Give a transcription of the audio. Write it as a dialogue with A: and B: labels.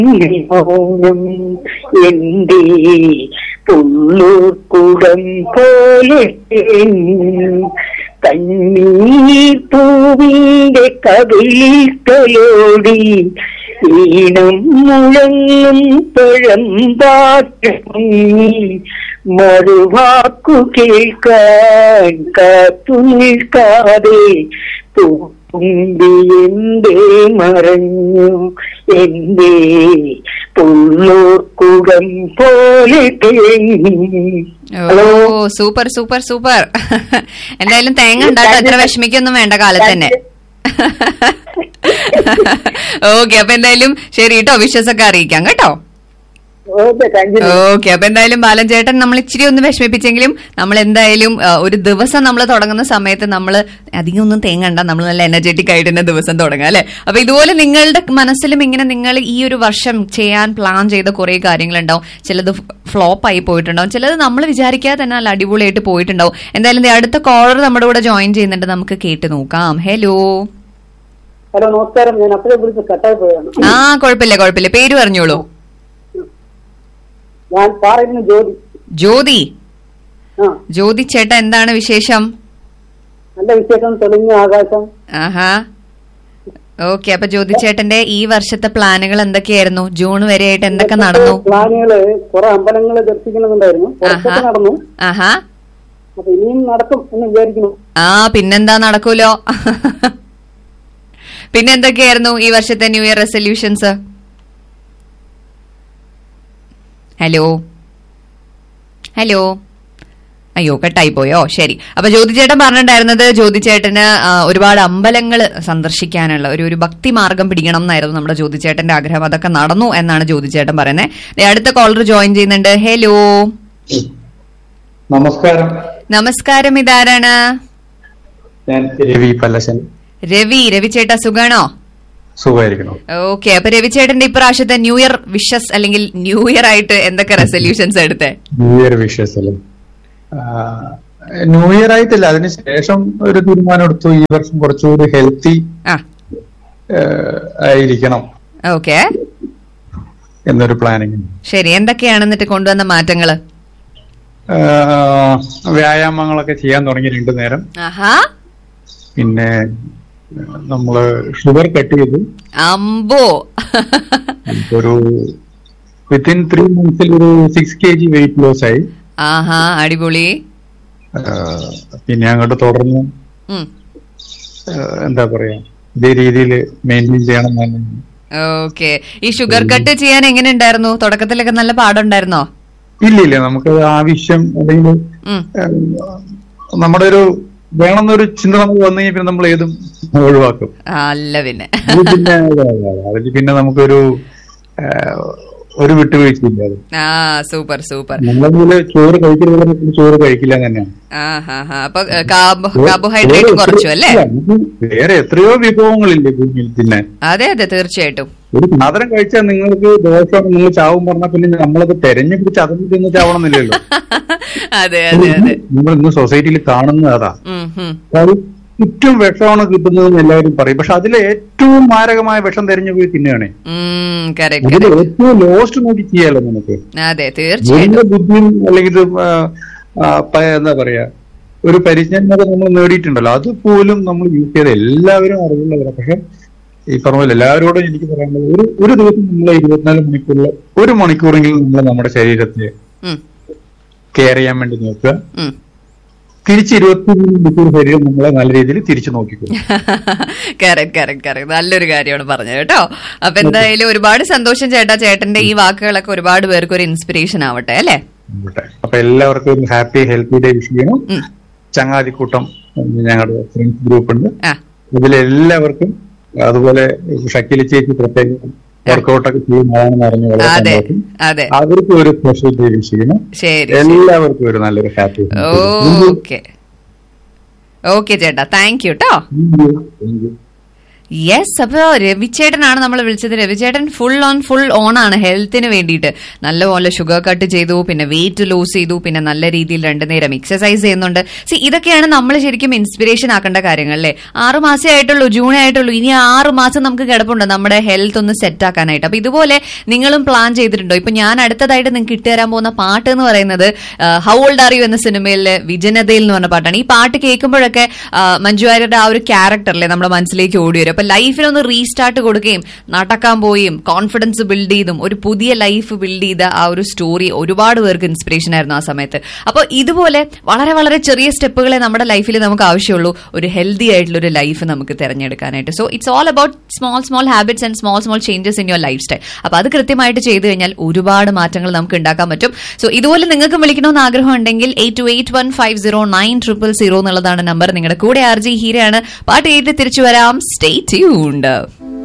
A: മൗനം എന്റെ പുള്ളൂർക്കുടം പോലെ കണ്ണീർ പൂവിന്റെ കവിളിക്കലോടി ഈണം മുഴങ്ങും പഴം മറുവാക്കു കേൾക്കാൻ കാത്തു നിൽക്കാതെ തുമ്പി എന്തേ മറഞ്ഞു എന്തേ പുള്ളൂർക്കുടം പോലെ തേങ്ങി ഹലോ
B: ഓ സൂപ്പർ സൂപ്പർ സൂപ്പർ എന്തായാലും തേങ്ങ ഉണ്ടാട്ടോ എത്ര വിഷമിക്കൊന്നും വേണ്ട കാലത്ത് തന്നെ ഓക്കെ അപ്പൊ എന്തായാലും ശരി കേട്ടോ വിശ്വസൊക്കെ അറിയിക്കാം കേട്ടോ
A: ഓക്കെ താങ്ക് യു
B: ഓക്കെ അപ്പൊ എന്തായാലും ബാലൻ ചേട്ടൻ നമ്മൾ ഇച്ചിരി ഒന്ന് വിഷമിപ്പിച്ചെങ്കിലും നമ്മൾ എന്തായാലും ആ, ഒരു ദിവസം നമ്മൾ തുടങ്ങുന്ന സമയത്ത് നമ്മൾ അധികം ഒന്നും തേങ്ങണ്ട നമ്മൾ നല്ല എനർജറ്റിക് ആയിട്ട് തന്നെ ദിവസം തുടങ്ങാം അല്ലെ അപ്പൊ ഇതുപോലെ നിങ്ങളുടെ മനസ്സിലും ഇങ്ങനെ നിങ്ങൾ ഈ ഒരു വർഷം ചെയ്യാൻ പ്ലാൻ ചെയ്ത കുറെ കാര്യങ്ങളുണ്ടാവും ചിലത് ഫ്ലോപ്പ് ആയി പോയിട്ടുണ്ടാവും ചിലത് നമ്മൾ വിചാരിക്കാതെ തന്നെ നല്ല അടിപൊളിയായിട്ട് പോയിട്ടുണ്ടാവും എന്തായാലും ദേ അടുത്ത കോളർ നമ്മുടെ കൂടെ ജോയിൻ ചെയ്യുന്നുണ്ട് നമുക്ക് കേട്ട് നോക്കാം ഹലോ
A: ഹലോ നമസ്കാരം ഞാൻ അപ്പോഴേ വിളിച്ച് കട്ടായി പോയാണ്
B: ആ കുഴപ്പമില്ല കുഴപ്പമില്ല പേര് പറഞ്ഞോളൂ
A: ഞാൻ പറയുന്ന ജോലി
B: ജ്യോതി
A: ആ
B: ജ്യോതി ചേട്ടാ എന്താണ് വിശേഷം
A: നല്ല വിശേഷം തെളിഞ്ഞ ആകാശം
B: ആഹാ ഓക്കെ അപ്പൊ ജ്യോതി ചേട്ടന്റെ ഈ വർഷത്തെ പ്ലാനുകൾ എന്തൊക്കെയായിരുന്നു ജൂൺ വരെ ആയിട്ട് എന്തൊക്കെ നടന്നു
A: പ്ലാനുകള് കുറെ അമ്പലങ്ങള് ദർശിക്കണമെന്നുണ്ടായിരുന്നു കുറച്ചൊക്കെ
B: ആഹാ.
A: നടന്നു
B: ആഹാ
A: അപ്പൊ ഇനിയും നടക്കും എന്ന് വിചാരിക്കുന്നു
B: ആ പിന്നെന്താ നടക്കൂലോ പിന്നെന്തൊക്കെയായിരുന്നു ഈ വർഷത്തെ new year resolutions hello hello അയ്യോ കട്ടായി പോയോ ശരി അപ്പൊ ജ്യോതി ചേട്ടൻ പറഞ്ഞിട്ടുണ്ടായിരുന്നത് ജ്യോതി ചേട്ടന് ആ, ഒരുപാട് അമ്പലങ്ങൾ സന്ദർശിക്കാനുള്ള ഒരു ഒരു ഭക്തി മാർഗം പിടിക്കണം എന്നായിരുന്നു നമ്മുടെ ജ്യോതി ചേട്ടന്റെ ആഗ്രഹം അതൊക്കെ നടന്നു എന്നാണ് ജ്യോതി ചേട്ടൻ പറയുന്നത് ദേ അടുത്ത കോളർ ജോയിൻ ചെയ്യുന്നുണ്ട് ഹലോ
C: നമസ്കാരം
B: നമസ്കാരം ഇതാരാണ്
C: ഞാൻ രവി പല്ലശൻ
B: രവി രവി ചേട്ടാ സുഖാണോ
C: സുഖമായിരിക്കണം
B: ഓക്കെ അപ്പൊ രവിചേട്ടന്റെ ഇപ്രാവശ്യത്തെ ന്യൂ ഇയർ വിഷസ് അല്ലെങ്കിൽ ന്യൂ ഇയർ ആയിട്ട് എന്തൊക്കെ റെസൊല്യൂഷൻസ് എടുത്തേ
C: ന്യൂ ഇയർ വിഷസ് അല്ലേ ന്യൂ ഇയർ ആയിട്ടില്ല അതിനുശേഷം ഒരു തീരുമാനം എടുത്തു ഈ വർഷം കുറച്ചുകൂടി ഹെൽത്തി
B: ആ
C: ആയിരിക്കണം
B: ഓക്കെ
C: എന്നൊരു പ്ലാനിങ്
B: ശരി എന്തൊക്കെയാണ് എന്നിട്ട് കൊണ്ടുവന്ന മാറ്റങ്ങള്
C: വ്യായാമങ്ങളൊക്കെ ചെയ്യാൻ തുടങ്ങി രണ്ടു നേരം
B: ആഹാ
C: പിന്നെ നമ്മള് ഷുഗർ കട്ട് ചെയ്തു
B: അമ്പോ
C: ഒരു വിത്തിൻ ത്രീ മന്ത്സിൽ ഒരു six K G weight loss ആയി
B: ആഹാ അടിപൊളി
C: ആ, പിന്നെ അങ്ങോട്ട് തുടർന്ന്
B: ഉം.
C: ഏഹ് എന്താ പറയാ ഇതേ രീതിയിൽ മെയിൻറ്റെയിൻ ചെയ്യണം എന്നാണ്
B: ഓക്കെ ഈ ഷുഗർ കട്ട് ചെയ്യാൻ എങ്ങനെ ഉണ്ടായിരുന്നു തുടക്കത്തിലൊക്കെ നല്ല പാടുണ്ടായിരുന്നോ
C: ഇല്ല ഇല്ല നമുക്ക് ആവശ്യം അല്ലെങ്കിൽ
B: ഉം.
C: ഏഹ്, നമ്മുടെ ഒരു വേണമെന്നൊരു ചിന്ത നമുക്ക് വന്നു കഴിഞ്ഞാൽ പിന്നെ നമ്മൾ ഏതും ഒഴിവാക്കും
B: അല്ല പിന്നെ
C: അത് പിന്നെ അതെ, അതെ, അതെ. അതിൽ പിന്നെ നമുക്കൊരു ഏഹ്, ഒരു വിട്ടുവീഴ്ചയില്ല അത്
B: ആ സൂപ്പർ സൂപ്പർ
C: നമ്മളതുപോലെ ചോറ് കഴിക്കുന്നതുപോലെ ചോറ് കഴിക്കില്ല എന്ന് തന്നെയാണ്
B: ആഹാ ഹാ അപ്പൊ കാർബോഹൈഡ്രേറ്റ് കുറച്ചു അല്ലേ
C: അല്ല, നമുക്ക് വേറെ എത്രയോ വിഭവങ്ങളില്ലേ ഭൂമിയിൽ തിന്നാൻ
B: അതെ അതെ തീർച്ചയായിട്ടും
C: ഒരു സാധനം കഴിച്ചാൽ നിങ്ങൾക്ക് ദോഷം നിങ്ങൾ ചാവും പറഞ്ഞാൽ പിന്നെ നമ്മളത് തെരഞ്ഞു പിടിച്ച് അതിന് തിന്ന് ചാവണമെന്നില്ലല്ലോ
B: അതെ അതെ അതെ
C: നമ്മൾ ഇന്ന് സൊസൈറ്റിയിൽ കാണുന്നത് അതാ
B: ഉം, ഉം.
C: അത് ചുറ്റും വിഷമാണ് കിട്ടുന്നതെന്ന് എല്ലാവരും പറയും പക്ഷെ അതിലെ ഏറ്റവും മാരകമായ വിഷം തെരഞ്ഞു പോയി തിന്നുകയാണേ
B: ഉം, correct,
C: അതിൽ
B: correct.
C: ഏറ്റവും ലോസ്റ്റ് നോക്കി ചെയ്യാലോ നമുക്ക്
B: അതെ തീർച്ചയായിട്ടും
C: വലിയ ബുദ്ധിയും അല്ലെങ്കിൽ ഇത് ആ, ആ, പ- എന്താ പറയാ ഒരു പരിജ്ഞാനമൊക്കെ നമ്മൾ നേടിയിട്ടുണ്ടല്ലോ അതുപോലും നമ്മൾ യൂസ് ചെയ്ത് എല്ലാവരും അറിവുള്ളവരാണ് പക്ഷെ ഈ പറഞ്ഞ പോലെ എല്ലാവരോടും എനിക്ക് പറയാനുള്ളത് ഒരു ഒരു ദിവസം നമ്മൾ ഇരുപത്തിനാല് മണിക്കൂറിൽ ഒരു മണിക്കൂറെങ്കിലും നമ്മൾ നമ്മുടെ ശരീരത്തെ
B: ഉം,
C: കെയർ ചെയ്യാൻ വേണ്ടി നോക്കുക
B: ഉം.
C: തിരിച്ച് ഇരുപത്തി മൂന്ന് മണിക്കൂർ ശരീരം നമ്മളെ നല്ല രീതിയിൽ തിരിച്ചു നോക്കിക്കും
B: കറക്റ്റ് കറക്റ്റ് കറക്റ്റ് നല്ലൊരു കാര്യമാണ് പറഞ്ഞത് കേട്ടോ അപ്പൊ എന്തായാലും ഒരുപാട് സന്തോഷം ചേട്ടാ ചേട്ടന്റെ ഈ വാക്കുകളൊക്കെ ഒരുപാട് പേർക്ക് ഒരു ഇൻസ്പിറേഷൻ ആവട്ടെ അല്ലേ
C: അപ്പൊ എല്ലാവർക്കും ഒരു ഹാപ്പി ഹെൽത്തി ഡേ വിഷ് ചെയ്യണം
B: ഉം.
C: ചങ്ങാതിക്കൂട്ടം ഞങ്ങളുടെ ഫ്രണ്ട്സ് ഗ്രൂപ്പ് ഉണ്ട്
B: ആ
C: ഇതിലെല്ലാവർക്കും അതുപോലെ ഷക്കിലി ചേച്ചി പ്രത്യേകം വർക്കൗട്ടൊക്കെ ചെയ്യുന്നതാണെന്ന് അറിഞ്ഞു വളരെ
B: അതെ
C: സന്തോഷം
B: അതെ
C: അവർക്കും ഒരു സ്പെഷ്യൽ ഡേ വിഷ് ചെയ്യണം
B: ശരി
C: എല്ലാവർക്കും ഒരു നല്ലൊരു ഹാപ്പി
B: ഓക്കെ ഓക്കെ ചേട്ടാ താങ്ക് യു കേട്ടോ യെസ് അപ്പൊ രവിചേട്ടനാണ് നമ്മൾ വിളിച്ചത് രവിചേട്ടൻ ഫുൾ ഓൺ ഫുൾ ഓൺ ആണ് ഹെൽത്തിന് വേണ്ടിയിട്ട് നല്ലപോലെ ഷുഗർ കട്ട് ചെയ്തു പിന്നെ വെയിറ്റ് ലൂസ് ചെയ്തു പിന്നെ നല്ല രീതിയിൽ രണ്ടു നേരം എക്സസൈസ് ചെയ്യുന്നുണ്ട് സി ഇതൊക്കെയാണ് നമ്മൾ ശരിക്കും ഇൻസ്പിറേഷൻ ആക്കേണ്ട കാര്യങ്ങൾ അല്ലേ ആറ് മാസേ ആയിട്ടുള്ളൂ ജൂണേ ആയിട്ടുള്ളൂ ഇനി ആറ് മാസം നമുക്ക് കിടപ്പുണ്ട് നമ്മുടെ ഹെൽത്ത് ഒന്ന് സെറ്റ് ആക്കാനായിട്ട് അപ്പൊ ഇതുപോലെ നിങ്ങളും പ്ലാൻ ചെയ്തിട്ടുണ്ടോ ഇപ്പൊ ഞാൻ അടുത്തതായിട്ട് നിങ്ങൾക്ക് ഇട്ടുതരാൻ പോകുന്ന പാട്ട് എന്ന് പറയുന്നത് ഹൗ ഓൾഡ് ആർ യു എന്ന സിനിമയിലെ വിജനതയിൽ എന്ന് പറഞ്ഞ പാട്ടാണ് ഈ പാട്ട് കേൾക്കുമ്പോഴൊക്കെ ആ, മഞ്ജു വാര്യരുടെ ആ ഒരു ക്യാരക്ടറിലെ നമ്മുടെ മനസ്സിലേക്ക് ഓടി വരും അപ്പൊ ലൈഫിനൊന്ന് റീസ്റ്റാർട്ട് കൊടുക്കുകയും നടക്കാൻ പോയും കോൺഫിഡൻസ് ബിൽഡ് ചെയ്തും ഒരു പുതിയ ലൈഫ് ബിൽഡ് ചെയ്ത ആ ഒരു സ്റ്റോറി ഒരുപാട് പേർക്ക് ഇൻസ്പിറേഷൻ ആയിരുന്നു ആ സമയത്ത് അപ്പോൾ ഇതുപോലെ വളരെ വളരെ ചെറിയ സ്റ്റെപ്പുകളെ നമ്മുടെ ലൈഫിൽ നമുക്ക് ആവശ്യമുള്ളൂ ഒരു ഹെൽത്തി ആയിട്ടുള്ള ഒരു ലൈഫ് നമുക്ക് തിരഞ്ഞെടുക്കാനായിട്ട് so it's all about small small habits and small small changes in your life style അപ്പൊ അത് കൃത്യമായിട്ട് ചെയ്തു കഴിഞ്ഞാൽ ഒരുപാട് മാറ്റങ്ങൾ നമുക്ക് ഉണ്ടാക്കാൻ പറ്റും സോ ഇതുപോലെ നിങ്ങൾക്ക് വിളിക്കണമെന്ന് ആഗ്രഹം ഉണ്ടെങ്കിൽ eight two eight one five zero nine triple zero എന്നുള്ളതാണ് നമ്പർ നിങ്ങളുടെ കൂടെ ആർ ജി ഹീരയാണ് പാട്ട് കേട്ട് തിരിച്ചു വരാം സ്റ്റേ ട്യൂൺഡ്